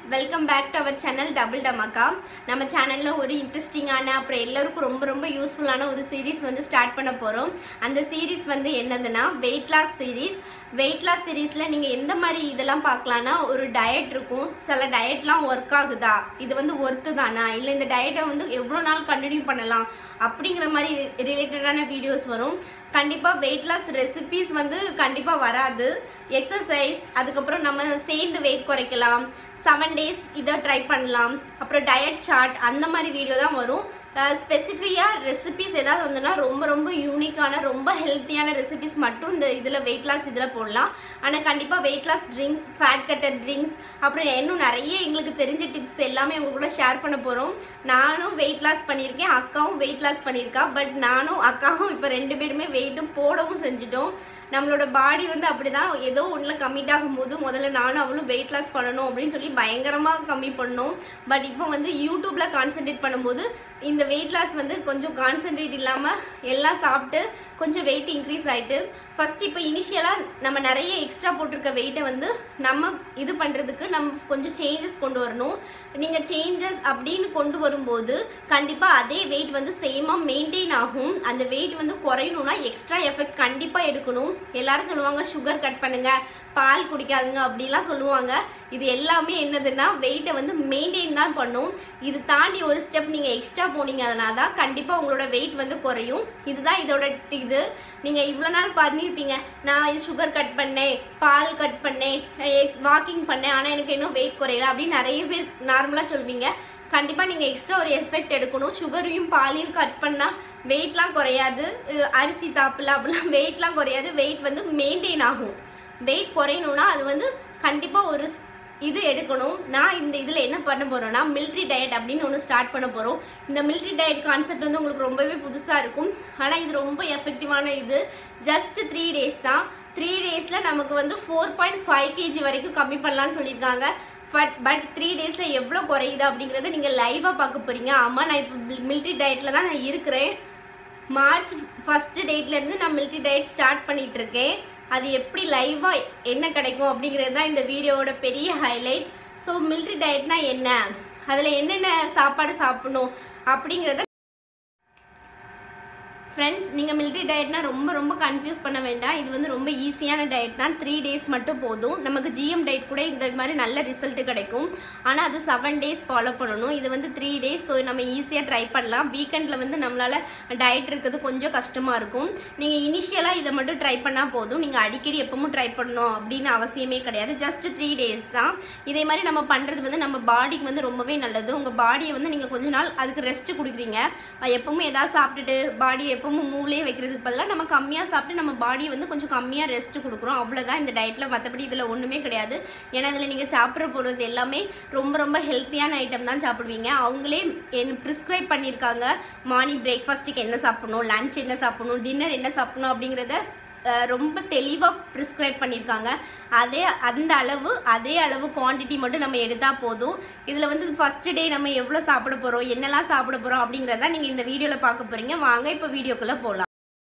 welcome back to our channel double டமாக்கா நம்ம சேனலில் ஒரு இன்ட்ரெஸ்டிங்கான அப்புறம் எல்லாருக்கும் ரொம்ப ரொம்ப யூஸ்ஃபுல்லான ஒரு சீரிஸ் வந்து ஸ்டார்ட் பண்ண போகிறோம் அந்த சீரிஸ் வந்து என்னதுன்னா weight loss series weight loss சீரீஸில் நீங்கள் எந்த மாதிரி இதெல்லாம் பார்க்கலான்னா ஒரு டயட் இருக்கும் சில டயட்லாம் ஒர்க் ஆகுதா இது வந்து ஒர்த்து தானா இல்லை இந்த டயட்டை வந்து எவ்வளோ நாள் கண்டினியூ பண்ணலாம் அப்படிங்கிற மாதிரி ரிலேட்டடான வீடியோஸ் வரும் கண்டிப்பாக வெயிட் லாஸ் ரெசிபீஸ் வந்து கண்டிப்பாக வராது எக்ஸசைஸ் அதுக்கப்புறம் நம்ம சேர்ந்து வெயிட் குறைக்கலாம் செவன் டேஸ் இதை ட்ரை பண்ணலாம் அப்புறம் டயட் சார்ட் அந்த மாதிரி வீடியோ தான் வரும் ஸ்பெசிஃபிக்காக ரெசிபிஸ் ஏதாவது வந்துன்னா ரொம்ப ரொம்ப யூனிக்கான ரொம்ப ஹெல்த்தியான ரெசிபிஸ் மட்டும் இந்த இதில் வெயிட் லாஸ் இதில் போடலாம் ஆனால் கண்டிப்பாக weight loss drinks fat cutter drinks அப்புறம் இன்னும் நிறைய எங்களுக்கு தெரிஞ்ச டிப்ஸ் எல்லாமே உங்க கூட ஷேர் பண்ண போகிறோம் நானும் வெயிட் லாஸ் பண்ணியிருக்கேன் அக்காவும் வெயிட் லாஸ் பண்ணியிருக்கா பட் நானும் அக்காவும் இப்போ ரெண்டு பேருமே வெயிட்டும் போடவும் செஞ்சுட்டோம் நம்மளோட பாடி வந்து அப்படிதான் ஏதோ ஒன்றில் கம்மிட் ஆகும்போது முதல்ல நானும் அவளும் வெயிட் லாஸ் பண்ணணும் அப்படின்னு சொல்லி பயங்கரமாக கம்மி பண்ணோம் பட் இப்போ வந்து யூடியூப்பில் கான்சென்ட்ரேட் பண்ணும்போது இந்த வெயிட் லாஸ் வந்து கொஞ்சம் கான்சென்ட்ரேட் இல்லாமல் எல்லாம் சாப்பிட்டு கொஞ்சம் வெயிட் இன்க்ரீஸ் ஆகிட்டு ஃபஸ்ட் இப்போ இனிஷியலாக நம்ம நிறைய எக்ஸ்ட்ரா போட்டிருக்க வெயிட்டை வந்து நம்ம இது பண்ணுறதுக்கு நம்ம கொஞ்சம் சேஞ்சஸ் கொண்டு வரணும் நீங்கள் சேஞ்சஸ் அப்படின்னு கொண்டு வரும்போது கண்டிப்பாக அதே வெயிட் வந்து சேமாக மெயின்டைன் ஆகும் அந்த வெயிட் வந்து குறையணும்னா எக்ஸ்ட்ரா எஃபெக்ட் கண்டிப்பாக எடுக்கணும் எல்லாரும் சொல்லுவாங்க சுகர் கட் பண்ணுங்க பால் குடிக்காதுங்க அப்படிலாம் சொல்லுவாங்க இது எல்லாமே என்னதுன்னா வெயிட்டை வந்து மெயின்டைன் தான் பண்ணும் இது தாண்டி ஒரு ஸ்டெப் நீங்கள் எக்ஸ்ட்ரா போனீங்க அதனால தான் கண்டிப்பாக உங்களோட வெயிட் வந்து குறையும் இதுதான் இதோட இது நீங்கள் இவ்வளோ நாள் பண்ணியிருப்பீங்க நான் சுகர் கட் பண்ணேன் பால் கட் பண்ணேன் எக்ஸ் வாக்கிங் பண்ணேன் ஆனால் எனக்கு இன்னும் வெயிட் குறையல அப்படின்னு நிறைய பேர் நார்மலாக சொல்லுவீங்க கண்டிப்பாக நீங்கள் எக்ஸ்ட்ரா ஒரு எஃபெக்ட் எடுக்கணும் சுகரையும் பாலையும் கட் பண்ணால் வெயிட்லாம் குறையாது அஹ் அரிசி சாப்பிடல அப்படிலாம் வெயிட்லாம் குறையாது வெயிட் வந்து மெயின்டைன் ஆகும் வெயிட் குறையணும்னா அது வந்து கண்டிப்பாக ஒரு ஸ்- இது எடுக்கணும் நான் இந்த இதில் என்ன பண்ண போகிறேன்னா மிலிட்ரி டயட் அப்படின்னு ஒன்று ஸ்டார்ட் பண்ண போகிறோம் இந்த மிலிட்ரி டயட் கான்செப்ட் வந்து உங்களுக்கு ரொம்பவே புதுசாக இருக்கும் ஆனால் இது ரொம்ப எஃபெக்டிவான இது ஜஸ்ட் த்ரீ டேஸ் தான் த்ரீ டேஸில் நமக்கு வந்து ஃபோர் பாயிண்ட் ஃபைவ் கேஜி வரைக்கும் கம்மி பண்ணலாம்னு சொல்லியிருக்காங்க பட் பட் த்ரீ டேஸில் எவ்வளோ குறையுது அப்படிங்கிறத நீங்கள் லைவாக பார்க்க போகிறீங்க ஆமாம் நான் இப்போ மிலிட்ரி டயட்டில் தான் நான் இருக்கிறேன் மார்ச் ஃபஸ்ட்டு டேட்லேருந்து நான் மிலிட்ரி டயட் ஸ்டார்ட் பண்ணிட்டு இருக்கேன் அது எப்படி லைவாக என்ன கிடைக்கும் அப்படிங்கிறது தான் இந்த வீடியோவோட பெரிய ஹைலைட் ஸோ மிலிட்ரி டயட்னா என்ன அதில் என்னென்ன சாப்பாடு சாப்பிடணும் அப்படிங்கிறத ஃப்ரெண்ட்ஸ் நீங்கள் மிலிட்ரி டயட்னா ரொம்ப ரொம்ப கன்ஃபியூஸ் பண்ண வேண்டாம் இது வந்து ரொம்ப ஈஸியான டயட் தான் த்ரீ டேஸ் மட்டும் போதும் நமக்கு ஜிஎம் டயட் கூட இந்த மாதிரி நல்ல ரிசல்ட் கிடைக்கும் ஆனால் அது செவன் டேஸ் ஃபாலோ பண்ணணும் இது வந்து த்ரீ டேஸ் ஸோ நம்ம ஈஸியாக ட்ரை பண்ணலாம் வீக்கெண்டில் வந்து நம்மளால் டயட் இருக்கிறது கொஞ்சம் கஷ்டமாக இருக்கும் நீங்கள் இனிஷியலாக இதை மட்டும் ட்ரை பண்ணால் போதும் நீங்கள் அடிக்கடி எப்பவும் ட்ரை பண்ணணும் அப்படின்னு அவசியமே கிடையாது ஜஸ்ட் த்ரீ டேஸ் தான் இதே மாதிரி நம்ம பண்ணுறது வந்து நம்ம பாடிக்கு வந்து ரொம்பவே நல்லது உங்கள் பாடியை வந்து நீங்கள் கொஞ்ச நாள் அதுக்கு ரெஸ்ட் கொடுக்குறீங்க அஹ் எப்பவும் ஏதாவது சாப்பிட்டுட்டு பாடி எப்பவும் மூவ்லேயே வைக்கிறதுக்கு பதிலாக நம்ம கம்மியாக சாப்பிட்டு நம்ம பாடியை வந்து கொஞ்சம் கம்மியாக ரெஸ்ட் கொடுக்குறோம் அவ்வளோதான் இந்த டயட்டில் மற்றபடி இதில் ஒன்றுமே கிடையாது ஏன்னா இதில் நீங்கள் சாப்பிட்ற போகிறது எல்லாமே ரொம்ப ரொம்ப ஹெல்த்தியான ஐட்டம் தான் சாப்பிடுவீங்க அவங்களே என் ப்ரிஸ்கிரைப் பண்ணியிருக்காங்க மார்னிங் பிரேக்ஃபாஸ்ட்டுக்கு என்ன சாப்பிடணும் லஞ்ச் என்ன சாப்பிடணும் டின்னர் என்ன சாப்பிடணும் அப்படிங்கிறத அஹ் ரொம்ப தெளிவாக ப்ரிஸ்கிரைப் பண்ணியிருக்காங்க அதே அந்த அளவு அதே அளவு குவாண்டிட்டி மட்டும் நம்ம எடுத்தால் போதும் இதில் வந்து ஃபஸ்ட்டு டே நம்ம எவ்வளோ சாப்பிட போகிறோம் என்னெல்லாம் சாப்பிட போகிறோம் அப்படிங்கிறத நீங்கள் இந்த வீடியோவில் பார்க்க போகிறீங்க வாங்க இப்போ வீடியோக்குள்ளே போகலாம்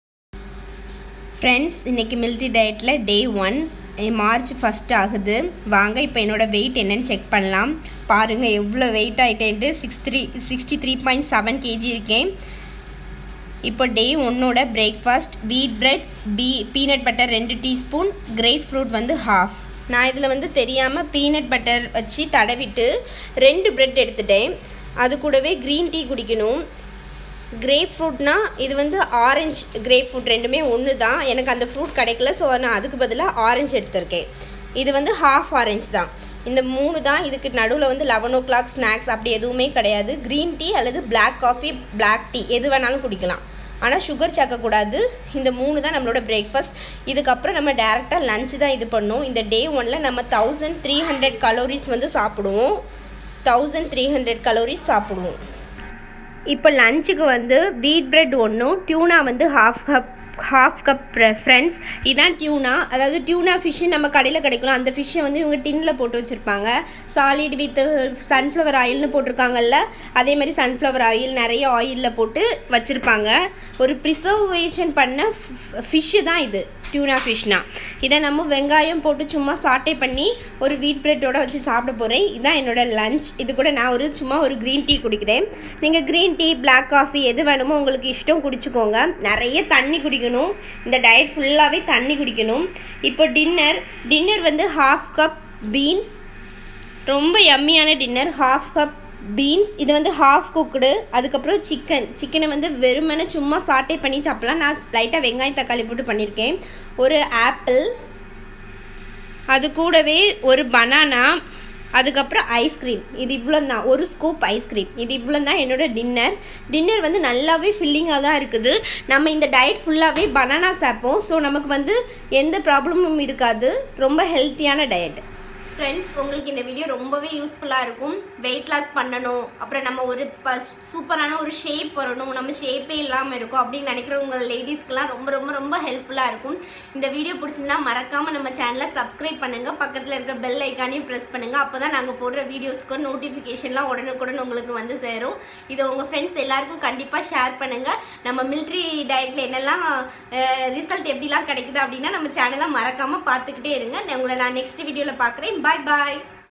ஃப்ரெண்ட்ஸ் இன்றைக்கி மிலிட்ரி டயட்டில் டே ஒன் மார்ச் ஃபஸ்ட் ஆகுது வாங்க இப்போ என்னோடய வெயிட் என்னன்னு செக் பண்ணலாம் பாருங்கள் எவ்வளோ வெயிட் ஆகிட்டேன்ட்டு six three sixty three point seven KG இருக்கேன் இப்போ டே ஒன்னோட breakfast wheat bread pea peanut butter ரெண்டு டீஸ்பூன் கிரேப் ஃப்ரூட் வந்து ஹாஃப் நான் இதில் வந்து தெரியாமல் பீனட் பட்டர் வச்சு தடவிட்டு ரெண்டு பிரெட் எடுத்துட்டேன் அது கூடவே க்ரீன் டீ குடிக்கணும் கிரேப் ஃப்ரூட்னா இது வந்து ஆரஞ்சு கிரேப் ஃப்ரூட் ரெண்டுமே ஒன்று தான் எனக்கு அந்த ஃப்ரூட் கிடைக்கல ஸோ நான் அதுக்கு பதிலாக ஆரஞ்சு எடுத்திருக்கேன் இது வந்து ஹாஃப் ஆரஞ்சு தான் இந்த மூணு தான் இதுக்கு நடுவில் வந்து லெவன் ஓ கிளாக் ஸ்நாக்ஸ் அப்படி எதுவுமே கிடையாது க்ரீன் டீ அல்லது Black காஃபி Black டீ எது வேணாலும் குடிக்கலாம் ஆனால் சுகர் சேர்க்கக்கூடாது இந்த மூணு தான் நம்மளோட பிரேக்ஃபாஸ்ட் இதுக்கப்புறம் நம்ம டேரெக்டாக லஞ்ச் தான் இது பண்ணோம் இந்த டே ஒனில் நம்ம தௌசண்ட் த்ரீ ஹண்ட்ரட் கலோரிஸ் வந்து சாப்பிடுவோம் தௌசண்ட் த்ரீ ஹண்ட்ரட் கலோரிஸ் சாப்பிடுவோம் இப்போ லஞ்சுக்கு வந்து வீட் பிரெட் ஒன்றும் டியூனா வந்து half cup half cup friends இதான் டியூனா அதாவது டியூனா ஃபிஷ்ஷு நம்ம கடையில் கிடைக்கலாம் அந்த ஃபிஷ்ஷை வந்து இவங்க டின்னில் போட்டு வச்சுருப்பாங்க சாலிட் வித் சன்ஃப்ளவர் ஆயில்னு போட்டிருக்காங்கல்ல அதே மாதிரி சன்ஃப்ளவர் ஆயில் நிறைய ஆயிலில் போட்டு வச்சுருப்பாங்க ஒரு ப்ரிசர்வேஷன் பண்ண ஃபிஷ்ஷு தான் இது டியூனா ஃபிஷ்னா இதை நம்ம வெங்காயம் போட்டு சும்மா சாட்டே பண்ணி ஒரு வீட் பிரெட்டோட வச்சு சாப்பிட போகிறேன் இதுதான் என்னோட லஞ்ச் இது கூட நான் ஒரு சும்மா ஒரு க்ரீன் டீ குடிக்கிறேன் நீங்கள் க்ரீன் டீ பிளாக் காஃபி எது வேணுமோ உங்களுக்கு இஷ்டம் குடிச்சுக்கோங்க நிறைய தண்ணி குடிக்கணும் இந்த டயட் ஃபுல்லாகவே தண்ணி குடிக்கணும் இப்போ டின்னர் டின்னர் வந்து ஹாஃப் கப் பீன்ஸ் ரொம்ப யம்மியான டின்னர் ஹாஃப் கப் பீன்ஸ் இது வந்து ஹாஃப் குக்குடு அதுக்கப்புறம் சிக்கன் சிக்கனை வந்து வெறுமனே சும்மா சாட்டே பண்ணி சாப்பிடலாம் நான் லைட்டாக வெங்காயம் தக்காளி போட்டு பண்ணியிருக்கேன் ஒரு ஆப்பிள் அது கூடவே ஒரு பனானா அதுக்கப்புறம் ஐஸ்கிரீம் இது இவ்வளோ தான் ஒரு ஸ்கூப் ஐஸ்கிரீம் இது இவ்வளோ தான் என்னோட டின்னர் டின்னர் வந்து நல்லாவே ஃபில்லிங்காக தான் இருக்குது நம்ம இந்த டயட் ஃபுல்லாகவே பனானா சாப்பிப்போம் ஸோ நமக்கு வந்து எந்த ப்ராப்ளமும் இருக்காது ரொம்ப ஹெல்த்தியான டயட் ஃப்ரெண்ட்ஸ் உங்களுக்கு இந்த வீடியோ ரொம்பவே யூஸ்ஃபுல்லாக இருக்கும் வெயிட் லாஸ் பண்ணணும் அப்புறம் நம்ம ஒரு ப சூப்பரான ஒரு ஷேப் வரணும் நம்ம ஷேப்பே இல்லாமல் இருக்கும் அப்படின்னு நினைக்கிறவங்க லேடிஸ்க்கெலாம் ரொம்ப ரொம்ப ரொம்ப ஹெல்ப்ஃபுல்லாக இருக்கும் இந்த வீடியோ பிடிச்சிருந்தா மறக்காமல் நம்ம சேனலை சப்ஸ்கிரைப் பண்ணுங்கள் பக்கத்தில் இருக்க பெல் ஐக்கானையும் ப்ரெஸ் பண்ணுங்கள் அப்போ தான் நாங்கள் போடுற வீடியோஸ்க்கு நோட்டிஃபிகேஷன்லாம் உடனுக்குடன் உங்களுக்கு வந்து சேரும் இதை உங்கள் ஃப்ரெண்ட்ஸ் எல்லாருக்கும் கண்டிப்பாக ஷேர் பண்ணுங்கள் நம்ம மிலிட்ரி டயட்டில் என்னெல்லாம் ரிசல்ட் எப்படிலாம் கிடைக்குது அப்படின்னா நம்ம சேனலை மறக்காமல் பார்த்துக்கிட்டே இருங்க நான் உங்களை நான் நெக்ஸ்ட் வீடியோவில் பார்க்குறேன் பாய் பாய்